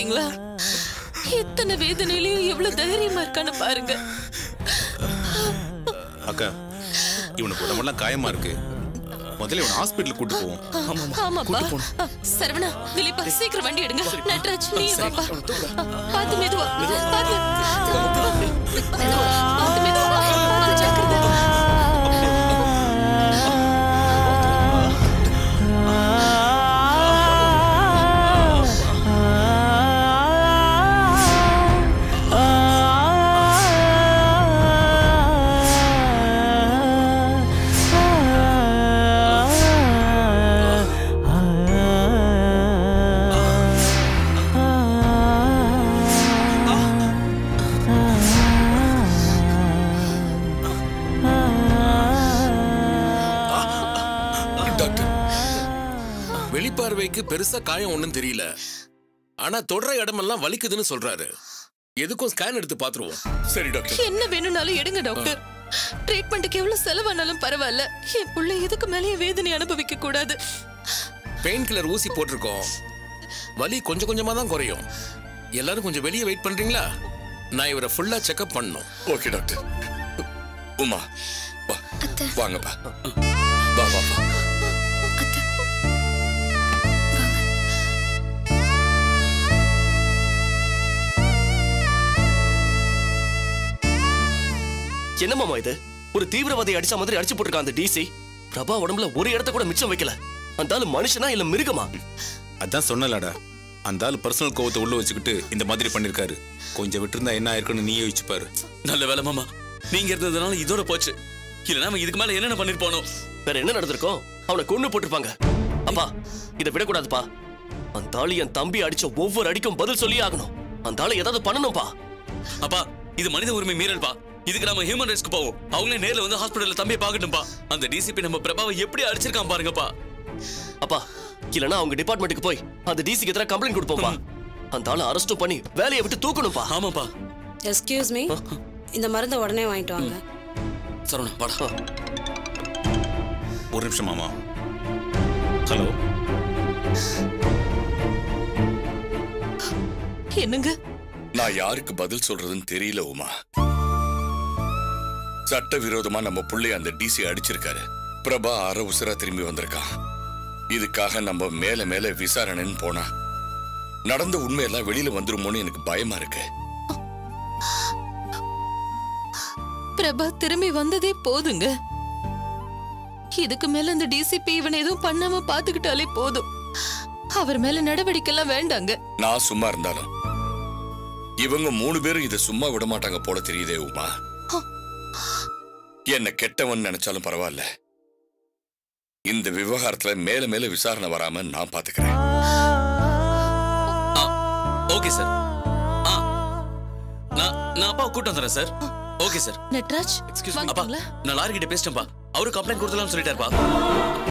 பாத்தீங்களா எத்தனை வேதனையிலயும் எவ்வளவு தைரியமா இருக்கான்னு பாருங்க அக்கா இவனுக்கு உடம்பெல்லாம் காயமா இருக்கு முதல்ல இவனை ஹாஸ்பிட்டல் கூட்டு போவோம் ஆமாப்பா அ, சரவணா திலீப்பா சீக்கிரம் வண்டி எடுங்க நட்ராஜ் நீ வாப்பா அ, பாத்து மெதுவா பாத்து பாத்து மெதுவா பாத்து ஜாக்கிரதை டாக்டர் வெளிப்பார்வைக்கு பெருசா காயம் ஒண்ணும் தெரியல ஆனா தொடர இடமெல்லாம் வலிக்குதுன்னு சொல்றாரு எதுக்கும் ஸ்கேன் எடுத்து பாத்துருவோம் சரி டாக்டர் என்ன வேணும்னாலும் எடுங்க டாக்டர் ட்ரீட்மெண்ட்டுக்கு எவ்வளவு செலவானாலும் பரவாயில்ல என் புள்ள இதுக்கு மேலேயும் வேதனை அனுபவிக்க கூடாது பெயின் கில்லர் ஊசி போட்டிருக்கோம் வலி கொஞ்சம் கொஞ்சமா தான் குறையும் எல்லாரும் கொஞ்சம் வெளியே வெயிட் பண்றீங்களா நான் இவரை ஃபுல்லா செக்அப் பண்ணணும் ஓகே டாக்டர் உமா வா வாங்கப்பா வா வா வா என்ன மாமா இது ஒரு தீவிரவாதி அடிச்ச மாதிரி அடிச்சு போட்டிருக்கான் அந்த டிசி பிரபா உடம்புல ஒரு இடத்த கூட மிச்சம் வைக்கல அந்த ஆளு மனுஷனா இல்ல மிருகமா அதான் சொன்னலடா அந்த ஆள் பர்சனல் கோவத்தை உள்ள வச்சுக்கிட்டு இந்த மாதிரி பண்ணிருக்காரு கொஞ்சம் விட்டுருந்தா என்ன ஆயிருக்குன்னு நீயே யோசிச்சு பாரு நல்ல வேலை மாமா நீங்க இருந்ததுனால இதோட போச்சு இல்லைன்னா அவன் இதுக்கு மேல என்னென்ன பண்ணிருப்பானோ வேற என்ன நடந்திருக்கும் அவனை கொன்னு போட்டிருப்பாங்க அப்பா இதை விடக்கூடாதுப்பா அந்த ஆளு என் தம்பி அடிச்ச ஒவ்வொரு அடிக்கும் பதில் சொல்லியே ஆகணும் அந்த ஆளு ஏதாவது பண்ணணும்பா அப்பா இது மனித உரிமை மீறல்பா இதுக்கு நம்ம ஹியூமன் ரைட்ஸ்க்கு போவோம் அவங்களே நேர்ல வந்து ஹாஸ்பிடல்ல தம்பியை பார்க்கட்டும்பா அந்த டிசிபி நம்ம பிரபாவை எப்படி அடிச்சிருக்கான் பாருங்கப்பா அப்பா இல்லனா அவங்க டிபார்ட்மெண்ட்டுக்கு போய் அந்த டிசிக்கு எதிராக கம்ப்ளைண்ட் கொடுப்போம்ப்பா அந்த ஆளை அரெஸ்டும் பண்ணி வேலையை விட்டு தூக்கணும்ப்பா ஆமாப்பா எஸ்கியூஸ் மீ இந்த மருந்தை உடனே வாங்கிட்டு வாங்க சரவணா வாடா ஒரு நிமிஷம் மாமா ஹலோ என்னங்க நான் யாருக்கு பதில் சொல்றதுன்னு தெரியல உமா சட்டவிரோதமா நம்ம புள்ளைய அந்த டிசி அடிச்சிருக்காரு பிரபா அரை உசுரா திரும்பி வந்திருக்கான் இதுக்காக நம்ம மேல மேல விசாரணைன்னு போனா நடந்த உண்மையெல்லாம் வெளியில வந்துருமோன்னு எனக்கு பயமா இருக்கு பிரபா திரும்பி வந்ததே போதுங்க இதுக்கு மேல இந்த டிசிபி இவனை எதுவும் பண்ணாம பாத்துக்கிட்டாலே போதும் அவர் மேல நடவடிக்கை எல்லாம் வேண்டாங்க நான் சும்மா இருந்தாலும் இவங்க மூணு பேரும் இதை சும்மா விட மாட்டாங்க போல தெரியுதே உமா என்ன கெட்டவன் நினைச்சாலும் பரவாயில்ல இந்த விவகாரத்துல மேல மேல விசாரணை வராம நான் பாத்துக்கிறேன் ஓகே சார் ஆ நான் நான் அப்பா கூட்டம் தரேன் sir okay sir Natraj excuse அப்பா வாங்கிட்டீங்களா நான் லாரி கிட்ட பேசிட்டேன்ப்பா அவரு கம்ப்ளைண்ட் கொடுத்தலாம்னு சொல்லிட்டாருப்பா